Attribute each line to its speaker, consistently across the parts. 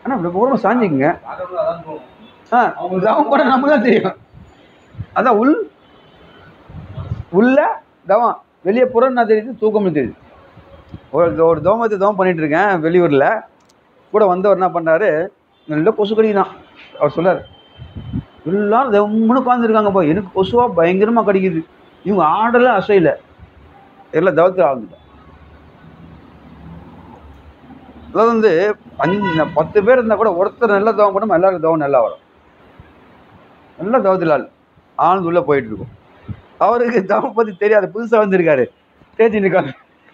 Speaker 1: ஆனால் இப்படி ஓரமாக சாஞ்சிக்குங்க
Speaker 2: பார்க்கறவங்க அதான் தோணும்.
Speaker 1: ஆ தவம் பண்ண நமக்கு தான் தெரியும் அதான் உள் உள்ள தவம் வெளியே புறம்னா தெரியுது தூக்கம்னு தெரியுது ஒரு ஒரு தவமத்தை தவம் பண்ணிட்டு இருக்கேன் வெளியூரில் கூட வந்தவர் என்ன பண்ணாரு நல்ல கொசு கடிக்குதான் அவர் சொல்லார் எல்லாரும் தம்முன்னு உட்காந்துருக்காங்கப்பா எனக்கு கொசுவாக பயங்கரமாக கடிக்குது இவங்க ஆடல அசையல எல்லாம் தவத்தில் ஆழ்ந்துட்டோம் அதாவது வந்து அஞ்சு பத்து பேர் இருந்தால் கூட ஒருத்தர் நல்லா தவம் பண்ணும் எல்லாருக்கும் தவம் நல்லா வரும் நல்லா தவத்தில் ஆள் ஆழ்ந்து உள்ளே போயிட்டு இருக்கும் அவருக்கு தவம் பற்றி தெரியாது புதுசாக வந்திருக்காரு தேய்ச்சி இருக்காரு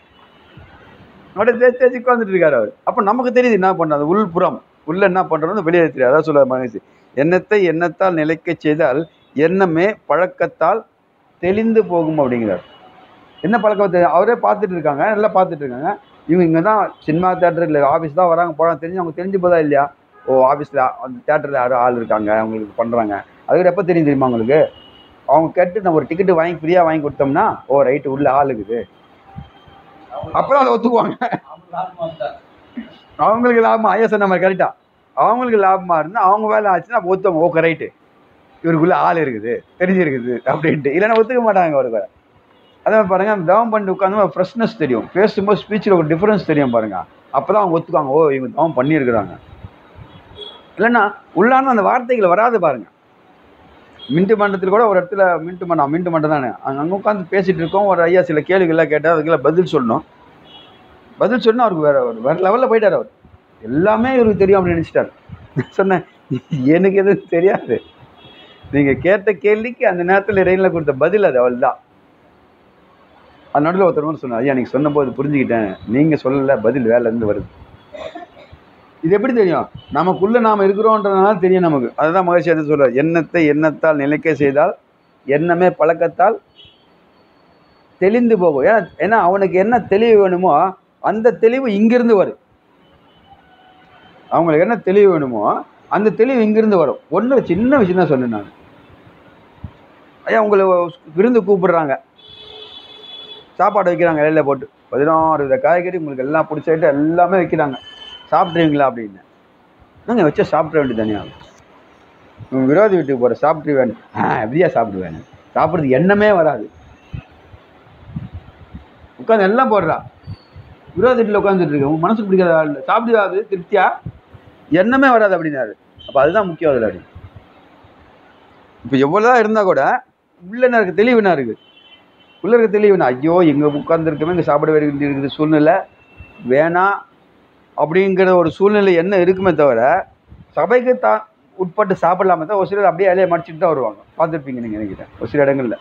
Speaker 1: அப்படியே தேய்ச்சி தேய்ச்சி உட்காந்துட்டு இருக்காரு அவர் அப்போ நமக்கு தெரியுது என்ன பண்ணாது உள்புறம் உள்ள என்ன பண்ணுறோம்னு வெளியே தெரியாது அதான் சொல்ல மகிழ்ச்சி எண்ணத்தை எண்ணத்தால் நிலைக்க செய்தால் எண்ணமே பழக்கத்தால் தெளிந்து போகும் அப்படிங்கிறார் என்ன பழக்கம் தெ- அவரே பார்த்துட்டு இருக்காங்க நல்லா பார்த்துட்டு இருக்காங்க இவங்க இங்கே தான் சினிமா தேட்டர் இல்லை ஆஃபீஸ் தான் வராங்க போகிறாங்க தெரிஞ்சு அவங்க தெரிஞ்சு போதா இல்லையா ஓ ஆஃபீஸில் அந்த தேட்டரில் யாரும் ஆள் இருக்காங்க அவங்களுக்கு பண்ணுறாங்க அதுக்கு எப்போ தெரியும் தெரியுமா உங்களுக்கு அவங்க கேட்டு நம்ம ஒரு டிக்கெட்டு வாங்கி ஃப்ரீயாக வாங்கி கொடுத்தோம்னா ஓ ரைட்டு உள்ள ஆள் இருக்குது அப்போ தான் அதை ஒத்துக்குவாங்க
Speaker 2: அவங்க ஆத்மா தான்.
Speaker 1: அவங்களுக்கு லாபமா ஐயா சொன்ன மாதிரி கரெக்டா அவங்களுக்கு லாபமா இருந்தால் அவங்க வேலை ஆச்சுன்னா அப்போ ஒத்துவாங்க ஓகே ரைட்டு இவருக்குள்ள ஆள் இருக்குது தெரிஞ்சிருக்குது அப்படின்ட்டு இல்லைன்னா ஒத்துக்க மாட்டாங்க அவருக்கு அதே மாதிரி பாருங்க அந்த தவம் பண்ணி உட்காந்து ஃப்ரெஷ்னஸ் தெரியும் பேசும்போது ஸ்பீச்சில் ஒரு டிஃப்ரென்ஸ் தெரியும் பாருங்க அப்போ தான் அவங்க ஒத்துக்குவாங்க ஓ இவங்க தவம் பண்ணியிருக்கிறாங்க இல்லைன்னா உள்ளான அந்த வார்த்தைகள் வராது பாருங்க மின்ட்டு மண்டலத்தில் கூட ஒரு இடத்துல மின்ட்டு மண்டம் மின்ட்டு மண்டம் தானே அங்கே அங்கே உட்காந்து பேசிட்டு இருக்கோம் ஒரு ஐயா சில கேள்விகள்லாம் கேட்டால் அதுக்கெல்லாம் பதில் சொல்லணும் பதில் சொன்னா அவருக்கு வேற ஒரு வேற லெவலில் போயிட்டார் அவர் எல்லாமே இவருக்கு தெரியும் அப்படின்னு நினச்சிட்டார் சொன்னேன் எனக்கு எதுவும் தெரியாது நீங்கள் கேட்ட கேள்விக்கு அந்த நேரத்தில் இறையில் கொடுத்த பதில் அது அவள் தான் அது நடுவில் ஒருத்தர் மாதிரி சொன்னார் ஐயா நீங்கள் சொன்னபோது புரிஞ்சுக்கிட்டேன் நீங்கள் சொல்லலை பதில் வேலையிலேருந்து வருது இது எப்படி தெரியும் நமக்குள்ளே நாம் இருக்கிறோன்றதுனால தெரியும் நமக்கு அதுதான் மகிழ்ச்சி அதை சொல்கிறார் எண்ணத்தை எண்ணத்தால் நிலைக்க செய்தால் எண்ணமே பழக்கத்தால் தெளிந்து போகும் ஏன்னா ஏன்னா அவனுக்கு என்ன தெளிவு வேணுமோ அந்த தெளிவு இங்கிருந்து வரும் அவங்களுக்கு என்ன தெளிவு வேணுமோ அந்த தெளிவு இங்கிருந்து வரும் ஒன்று சின்ன விஷயம் தான் சொன்னேன் நான் ஐயா உங்களை விருந்து கூப்பிடுறாங்க சாப்பாடு வைக்கிறாங்க இலையில போட்டு பதினாறு வித காய்கறி உங்களுக்கு எல்லாம் பிடிச்ச ஐட்டம் எல்லாமே வைக்கிறாங்க சாப்பிட்றீங்களா அப்படின்னு நாங்கள் வச்சா சாப்பிட வேண்டியது தனியாக உங்கள் விரோதி வீட்டுக்கு போகிற சாப்பிட்டு வேணும் ஆ எப்படியா சாப்பிடுவேன் சாப்பிட்றது எண்ணமே வராது உட்காந்து எல்லாம் போடுறா விரோதி வீட்டில் உட்காந்துட்டு இருக்கு உன் மனசுக்கு பிடிக்காத ஆள் சாப்பிடுவாது திருப்தியா எண்ணமே வராது அப்படின்னாரு அப்போ அதுதான் முக்கியம் அதில் அப்படி இப்போ எவ்வளோதான் இருந்தால் கூட உள்ள என்ன இருக்குது தெளிவு என்ன இருக்குது உள்ள இருக்க தெளிவு என்ன ஐயோ எங்கே உட்காந்துருக்கமே இங்கே சாப்பிட வேண்டிய இருக்குது சூழ்நிலை வேணாம் அப்படிங்கிற ஒரு சூழ்நிலை என்ன இருக்குமே தவிர சபைக்கு தான் உட்பட்டு சாப்பிடலாமே தான் ஒரு சிலர் அப்படியே இலையை மடிச்சிட்டு தான் வருவாங்க பார்த்துருப்பீங்க நீங்கள் நினைக்கிறேன் ஒரு சில இடங்கள்ல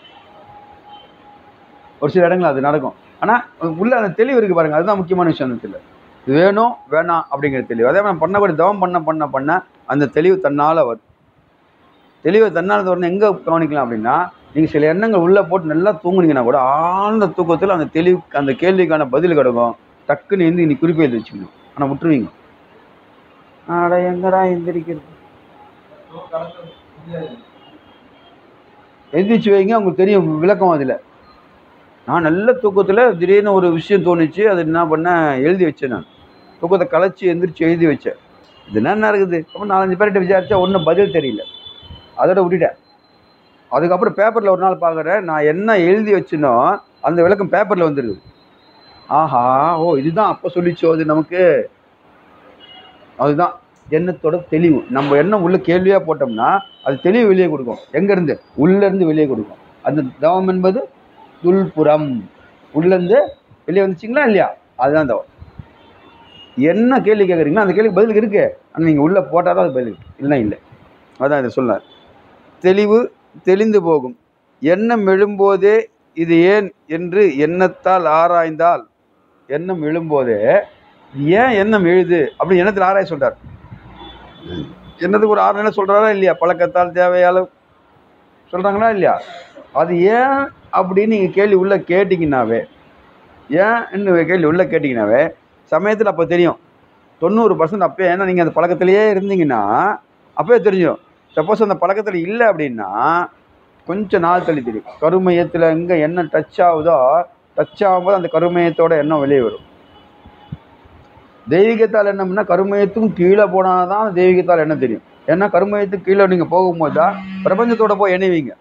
Speaker 1: ஒரு சில இடங்கள்ல அது நடக்கும் ஆனால் உள்ள அந்த தெளிவு இருக்குது பாருங்க அதுதான் முக்கியமான விஷயம் அந்த தெளிவு இது வேணும் வேணாம் அப்படிங்கிற தெளிவு அதே மாதிரி பண்ணக்கூடிய தவம் பண்ண பண்ண பண்ண அந்த தெளிவு தன்னால் வரும் தெளிவை தன்னால் வரணும் எங்கே கவனிக்கலாம் அப்படின்னா நீங்கள் சில எண்ணங்கள் உள்ளே போட்டு நல்லா தூங்குனீங்கன்னா கூட ஆழ்ந்த தூக்கத்தில் அந்த தெளிவு அந்த கேள்விக்கான பதில் கிடக்கும் டக்குன்னு எழுந்து நீ குறிப்பு எழுதி வச்சுக்கணும் ஆனால் விட்டுருவீங்க ஆட எங்கடா எந்திரிக்கிறது
Speaker 2: So, கலக்க முடியாது.
Speaker 1: எந்திரிச்சு வைங்க உங்களுக்கு தெரியும் விளக்கம் அதில் நான் நல்ல தூக்கத்தில் திடீர்னு ஒரு விஷயம் தோணுச்சு அது என்ன பண்ணேன் எழுதி வச்சேன் நான் தூக்கத்தை கலைச்சி எந்திரிச்சு எழுதி வச்சேன் இது என்ன இருக்குது அப்புறம் நாலஞ்சு பேர்கிட்ட விசாரிச்சா ஒன்றும் பதில் தெரியல அதோட விட்டுட்டேன் அதுக்கப்புறம் பேப்பரில் ஒரு நாள் பார்க்குறேன் நான் என்ன எழுதி வச்சனோ அந்த விளக்கம் பேப்பரில் வந்துடுது ஆஹா ஓ இதுதான் அப்போ சொல்லிச்சோ அது நமக்கு அதுதான் எண்ணத்தோட தெளிவு நம்ம எண்ணம் உள்ள கேள்வியாக போட்டோம்னா அது தெளிவு வெளியே கொடுக்கும் எங்கேருந்து உள்ளேருந்து வெளியே கொடுக்கும் அந்த தவம் என்பது உள்புறம் உள்ளேருந்து வெளியே வந்துச்சிங்களா இல்லையா அதுதான் தவம் என்ன கேள்வி கேட்குறீங்களோ அந்த கேள்விக்கு பதில் இருக்கு ஆனால் நீங்கள் உள்ளே போட்டால் தான் அது பதில் இருக்கு. இல்லைன்னா இல்லை அதான் இதை சொன்னார் தெளிவு தெளிந்து போகும் எண்ணம் எழும்போதே இது ஏன் என்று எண்ணத்தால் ஆராய்ந்தால் எண்ணம் எழும்போதே ஏன் எண்ணம் எழுது அப்படி எண்ணத்தில் ஆராய சொல்றார் என்னதுக்கு ஒரு ஆறு சொல்கிறாரா இல்லையா பழக்கத்தால் தேவையால் சொல்கிறாங்களா இல்லையா அது ஏன் அப்படின்னு நீங்கள் கேள்வி உள்ளே கேட்டிங்கனாவே ஏன் இன்னும் கேள்வி உள்ளே கேட்டிங்கனாவே சமயத்தில் அப்போ தெரியும் தொண்ணூறு பர்சன்ட் அப்போ ஏன்னா நீங்கள் அந்த பழக்கத்திலேயே இருந்தீங்கன்னா அப்போயே தெரிஞ்சிடும் சப்போஸ் அந்த பழக்கத்தில் இல்லை அப்படின்னா கொஞ்சம் நாள் தள்ளி தெரியும் கருமையத்தில் எங்கே எண்ணெய் டச் ஆகுதோ டச் ஆகும்போது அந்த கருமையத்தோட எண்ணம் வெளியே வரும் தெய்வீகத்தால் எண்ணம்னா கருமையத்துக்கும் கீழே போனால் தான் தெய்வீகத்தால் எண்ணம் தெரியும் ஏன்னா கருமையத்துக்கு கீழே நீங்கள் போகும்போது தான் பிரபஞ்சத்தோட போய் இணைவீங்க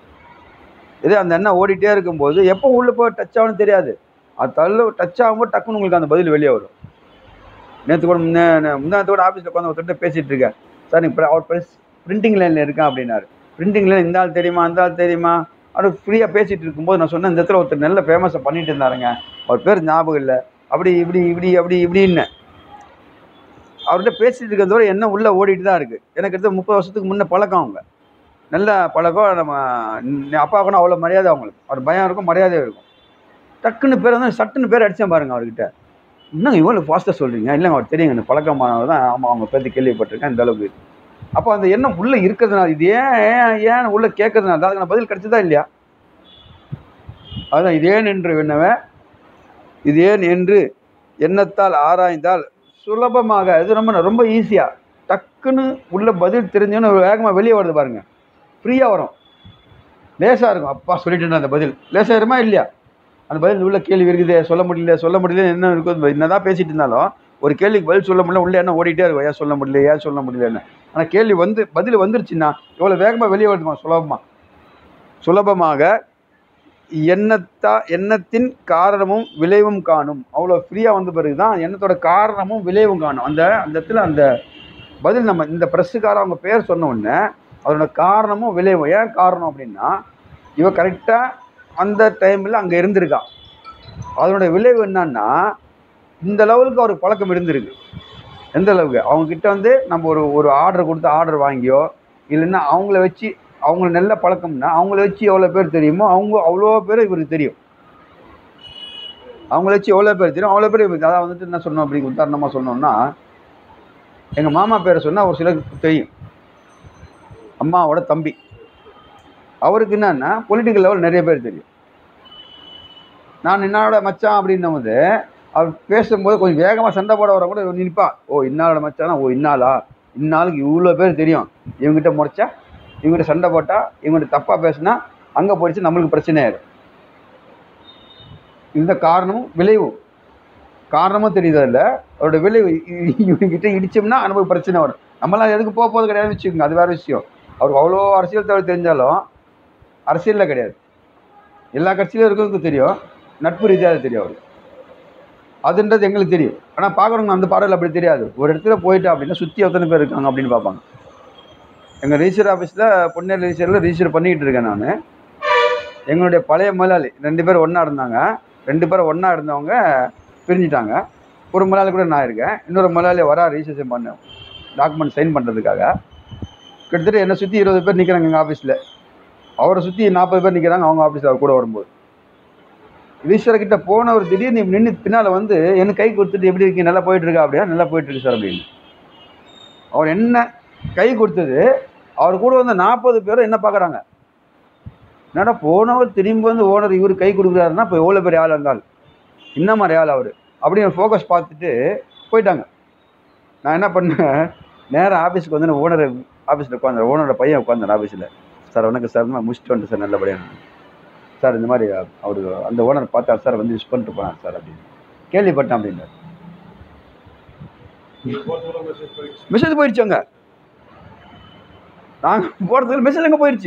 Speaker 1: இதே அந்த எண்ணம் ஓடிட்டே இருக்கும்போது எப்போ உள்ளே போய் டச் ஆகணும்னு தெரியாது அது தள்ள டச் ஆகும்போது டக்குன்னு உங்களுக்கு அந்த பதில் வெளியே வரும் நேற்று கூட முன்னே முந்தானத்து கூட ஆஃபீஸில் உட்காந்து ஒருத்தர் பேசிகிட்டு இருக்கேன் சார் இப்போ அவர் ப்ரெஸ் பிரிண்டிங் லைனில் இருக்கேன் அப்படின்னாரு பிரிண்டிங் லைன் இந்த ஆள் தெரியுமா அந்த ஆள் தெரியுமா அவர் ஃப்ரீயாக பேசிகிட்டு இருக்கும்போது நான் சொன்னேன் இந்த இடத்துல ஒருத்தர் நல்ல ஃபேமஸை பண்ணிட்டு இருந்தாருங்க அவர் பேர் ஞாபகம் இல்லை அப்படி இப்படி இப்படி அப்படி இப்படின்னு அவர்கிட்ட பேசிட்டு இருக்கிறதோட என்ன உள்ளே ஓடிட்டு தான் இருக்குது எனக்கு எடுத்து முப்பது வருஷத்துக்கு முன்னே பழக்கம் அவங்க நல்ல பழக்கம் நம்ம அப்பாவுக்குன்னா அவ்வளோ மரியாதை அவங்களுக்கு அவர் பயம் இருக்கும் மரியாதையும் இருக்கும் டக்குன்னு பேர் வந்து சட்டுன்னு பேர் அடித்தேன் பாருங்க அவர்கிட்ட என்னங்க இவ்வளோ ஃபாஸ்ட்டாக சொல்கிறீங்க இல்லைங்க அவர் தெரியுங்க இந்த பழக்கமானவர் தான் ஆமாம் அவங்க பற்றி கேள்விப்பட்டிருக்கேன் இந்த அளவுக்கு அப்போ அந்த எண்ணம் உள்ளே இருக்கிறதுனால இது ஏன் ஏன் ஏன் உள்ளே கேட்கறதுனால தான் அதுக்கு நான் பதில் கிடைச்சதா இல்லையா அதுதான் இதேன் என்று விண்ணவன் இது ஏன் என்று எண்ணத்தால் ஆராய்ந்தால் சுலபமாக இது ரொம்ப ரொம்ப ஈஸியாக டக்குன்னு உள்ள பதில் தெரிஞ்சோன்னு வேகமாக வெளியே வருது பாருங்க ஃப்ரீயாக வரும் லேசாக இருக்கும் அப்பா சொல்லிட்டேன் அந்த பதில் லேசாக இருமா இல்லையா அந்த பதில் உள்ள கேள்வி இருக்குது சொல்ல முடியல சொல்ல முடியல என்ன இருக்கும் என்னதான் பேசிட்டு இருந்தாலும் ஒரு கேள்விக்கு பதில் சொல்ல முடியல உள்ள என்ன ஓடிட்டே இருக்கும் ஏன் சொல்ல முடியல ஏன் சொல்ல முடியலன்னு ஆனால் கேள்வி வந்து பதில் வந்துருச்சுன்னா எவ்வளோ வேகமாக வெளியே வருதுமா சுலபமாக சுலபமாக எண்ணத்தா எண்ணத்தின் காரணமும் விளைவும் காணும் அவ்வளோ ஃப்ரீயாக வந்த பிறகு தான் எண்ணத்தோட காரணமும் விளைவும் காணும் அந்த அந்த இடத்துல அந்த பதில் நம்ம இந்த ப்ரெஸ்ஸுக்கார அவங்க பேர் சொன்ன உடனே அதோட காரணமும் விளைவும் ஏன் காரணம் அப்படின்னா இவ கரெக்டாக அந்த டைமில் அங்கே இருந்திருக்கான் அதனுடைய விளைவு என்னன்னா இந்த லெவலுக்கு அவருக்கு பழக்கம் இருந்திருக்கு எந்த அளவுக்கு அவங்க கிட்ட வந்து நம்ம ஒரு ஒரு ஆர்டர் கொடுத்து ஆர்டர் வாங்கியோ இல்லைன்னா அவங்கள வச்சு அவங்கள நல்ல பழக்கம்னா அவங்கள வச்சு எவ்வளோ பேர் தெரியுமோ அவங்க அவ்வளோ பேர் இவருக்கு தெரியும் அவங்கள வச்சு எவ்வளோ பேர் தெரியும் அவ்வளோ பேர் இவருக்கு அதாவது வந்துட்டு என்ன சொன்னோம் அப்படி உதாரணமாக சொன்னோம்னா எங்கள் மாமா பேரை சொன்னால் ஒரு சிலருக்கு தெரியும் அம்மாவோட தம்பி அவருக்கு என்னன்னா பொலிட்டிக்கல் லெவல் நிறைய பேர் தெரியும் நான் என்னோட மச்சான் அப்படின்னும் போது அவர் பேசும்போது கொஞ்சம் வேகமாக சண்டை போட வர கூட நிற்பான் ஓ இன்னாலோட மச்சானா ஓ இன்னாலா இன்னாளுக்கு இவ்வளோ பேர் தெரியும் இவங்ககிட்ட முறைச்சா இவங்ககிட்ட சண்டை போட்டால் இவங்ககிட்ட தப்பாக பேசுனா அங்கே போயிடுச்சு நம்மளுக்கு பிரச்சனை ஆயிடும் இந்த காரணமும் விளைவும் காரணமும் தெரியுதா இல்லை அவரோட விளைவு இ- இவங்ககிட்ட இடிச்சோம்னா நமக்கு பிரச்சனை வரும் நம்மளாம் எதுக்கு போக போகிறது கிடையாது வச்சுக்கோங்க அது வேற விஷயம் அவருக்கு அவ்வளோ அரசியல் தகவல் தெரிஞ்சாலும் அரசியலில் கிடையாது எல்லா கட்சியிலும் இருக்கிறதுக்கு தெரியும் நட்பு ரீதியாக அது தெரியும் அவருக்கு அதுன்றது எங்களுக்கு தெரியும் ஆனால் பார்க்குறவங்க அந்த பாடல் அப்படி தெரியாது ஒரு இடத்துல போயிட்டு அப்படின்னா சுற்றி எத்தனை பேர் இருக்காங்க அப்படின்னு பார்ப்பாங்க எங்கள் ரிஜிஸ்டர் ஆஃபீஸில் பொன்னேரி ரிஜிஸ்டரில் ரிஜிஸ்டர் பண்ணிக்கிட்டு இருக்கேன் நான் எங்களுடைய பழைய முதலாளி ரெண்டு பேர் ஒன்றா இருந்தாங்க ரெண்டு பேரும் ஒன்றா இருந்தவங்க பிரிஞ்சுட்டாங்க ஒரு முதலாளி கூட நான் இருக்கேன் இன்னொரு முதலாளி வரா ரிஜிஸ்ட்ரேஷன் பண்ணேன் டாக்குமெண்ட் சைன் பண்ணுறதுக்காக கிட்டத்தட்ட என்னை சுற்றி இருபது பேர் நிற்கிறாங்க எங்கள் ஆஃபீஸில் அவரை சுற்றி நாற்பது பேர் நிற்கிறாங்க அவங்க ஆஃபீஸில் அவர் கூட வரும்போது ஈஸ்வர கிட்ட போனவர் திடீர்னு நின்று பின்னால் வந்து எனக்கு கை கொடுத்துட்டு எப்படி இருக்கீங்க நல்லா போயிட்டு இருக்கா அப்படியா நல்லா போயிட்டு இருக்கு சார் அப்படின்னு அவர் என்ன கை கொடுத்தது அவர் கூட வந்து நாற்பது பேரும் என்ன பார்க்குறாங்க என்னடா போனவர் திரும்பி வந்து ஓனர் இவர் கை கொடுக்குறாருன்னா இப்போ எவ்வளோ பெரிய ஆள் இருந்தால் என்ன மாதிரி ஆள் அவர் அப்படின்னு ஃபோக்கஸ் பார்த்துட்டு போயிட்டாங்க நான் என்ன பண்ணேன் நேராக ஆஃபீஸுக்கு வந்து ஓனர் ஆஃபீஸில் உட்காந்து ஓனரோட பையன் உட்காந்தேன் ஆஃபீஸில் சார் வணக்கம் சார் நான் முடிச்சுட்டு வந்துட்டு சார் நல்லபடியாக சார் இந்த மாதிரி அவர் அந்த ஓனர் பார்த்தா சார் வந்து யூஸ் பண்ணிட்டு போனார் சார் அப்படின்னு கேள்விப்பட்டேன் அப்படின்னாரு மெசேஜ் போயிடுச்சு அங்கே நாங்கள் போகிறதுக்கு மெசேஜ் அங்கே போயிடுச்சு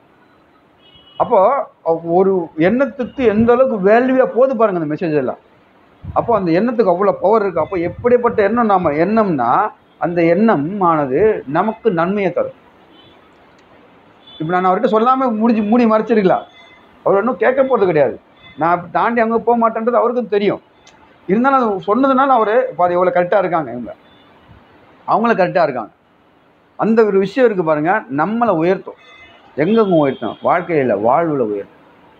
Speaker 1: அப்போது ஒரு எண்ணத்துக்கு எந்த அளவுக்கு வேல்யூவாக போது பாருங்க அந்த மெசேஜ் எல்லாம் அப்போ அந்த எண்ணத்துக்கு அவ்வளோ பவர் இருக்குது அப்போ எப்படிப்பட்ட எண்ணம் நாம எண்ணம்னா அந்த எண்ணம் ஆனது நமக்கு நன்மையை தரும் இப்போ நான் அவர்கிட்ட சொல்லாமல் முடிஞ்சு மூடி மறைச்சிருக்கலாம் அவர் இன்னும் கேட்க போகிறது கிடையாது நான் தாண்டி அங்கே போக மாட்டேன்றது அவருக்கும் தெரியும் இருந்தாலும் அது சொன்னதுனால அவர் பாரு எவ்வளோ கரெக்டாக இருக்காங்க இவங்க அவங்களும் கரெக்டாக இருக்காங்க அந்த ஒரு விஷயம் இருக்குது பாருங்க நம்மளை உயர்த்தும் எங்கெங்க உயர்த்தும் வாழ்க்கையில் வாழ்வில் உயர்த்தும்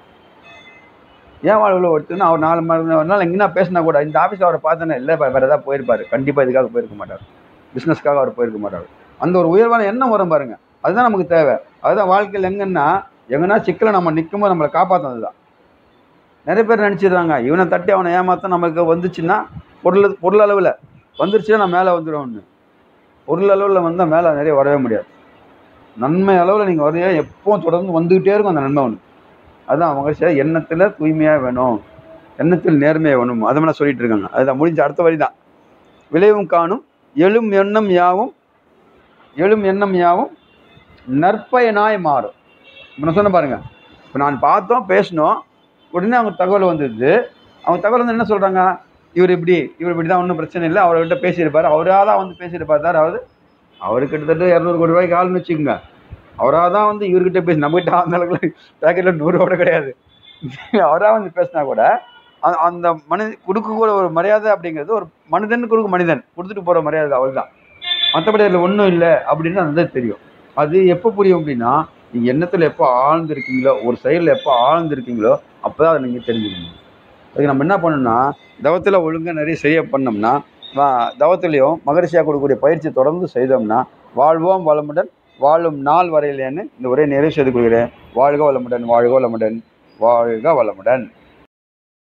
Speaker 1: ஏன் வாழ்வில் உயர்த்துன்னா அவர் நாலு மணி ஒரு நாள் எங்கன்னா பேசினா கூட இந்த ஆஃபீஸில் அவரை பார்த்தேன்னா இல்லை வேறு ஏதாவது போயிருப்பார் கண்டிப்பாக இதுக்காக போயிருக்க மாட்டார் பிஸ்னஸ்க்காக அவர் போயிருக்க மாட்டார் அந்த ஒரு உயர்வான எண்ணம் வரும் பாருங்க அதுதான் நமக்கு தேவை அதுதான் வாழ்க்கையில் எங்கன்னா எங்கன்னா சிக்கலை நம்ம நிற்கும்போது நம்மளை காப்பாற்றுனது தான் நிறைய பேர் நினச்சிடுறாங்க இவனை தட்டி அவனை ஏமாத்த நமக்கு வந்துச்சுன்னா பொருள் பொருள் அளவில் வந்துருச்சுன்னா நான் மேலே வந்துடுவேன்னு பொருள் அளவில் வந்தால் மேலே நிறைய வரவே முடியாது நன்மை அளவில் நீங்கள் வரைய எப்பவும் தொடர்ந்து வந்துக்கிட்டே இருக்கும் அந்த நன்மை ஒன்று அதுதான் அவங்க சரி எண்ணத்தில் தூய்மையாக வேணும் எண்ணத்தில் நேர்மையாக வேணும் அதை மாதிரி சொல்லிட்டு இருக்காங்க அதுதான் முடிஞ்ச அடுத்த வரி தான் விளைவும் காணும் எழும் எண்ணம் யாவும் எழும் எண்ணம் யாவும் நற்பயனாய் மாறும் இப்போ நான் சொன்ன பாருங்க இப்போ நான் பார்த்தோம் பேசினோம் உடனே அவங்க தகவல் வந்தது அவங்க தகவல் வந்து என்ன சொல்கிறாங்க இவர் இப்படி இவர் இப்படி தான் ஒன்றும் பிரச்சனை இல்லை அவர்கிட்ட பேசியிருப்பார் அவராக தான் வந்து பேசியிருப்பார் அதாவது அவர் கிட்டத்தட்ட இரநூறு கோடி ரூபாய்க்கு ஆள்னு வச்சுக்கோங்க அவராக தான் வந்து இவர்கிட்ட பேசி நம்மகிட்ட அந்த அளவுக்கு பேக்கெட்டில் நூறு கூட கிடையாது அவராக வந்து பேசினா கூட அந்த- அந்த மனித கொடுக்கக்கூட ஒரு மரியாதை அப்படிங்கிறது ஒரு மனிதன் கொடுக்க மனிதன் கொடுத்துட்டு போகிற மரியாதை அவள் தான் மற்றபடி அதில் ஒன்றும் இல்லை அப்படின்னு அந்த தெரியும் அது எப்போ புரியும் அப்படின்னா நீங்கள் எண்ணத்தில் எப்போ ஆழ்ந்திருக்கீங்களோ ஒரு செயலில் எப்போ ஆழ்ந்திருக்கீங்களோ அப்போ தான் அதை நீங்கள் தெரிஞ்சுக்கணும் அதுக்கு நம்ம என்ன பண்ணணும்னா தவத்தில் ஒழுங்காக நிறைய செய்ய பண்ணோம்னா வா- தவத்திலையும் மகரிஷியாக கொடுக்கக்கூடிய பயிற்சி தொடர்ந்து செய்தோம்னா வாழ்வோம் வளமுடன் வாழும் நாள் வரையிலேன்னு இந்த ஒரே நிறைவு செய்து கொள்கிறேன் வாழ்க வளமுடன் வாழ்க வளமுடன் வாழ்க வளமுடன்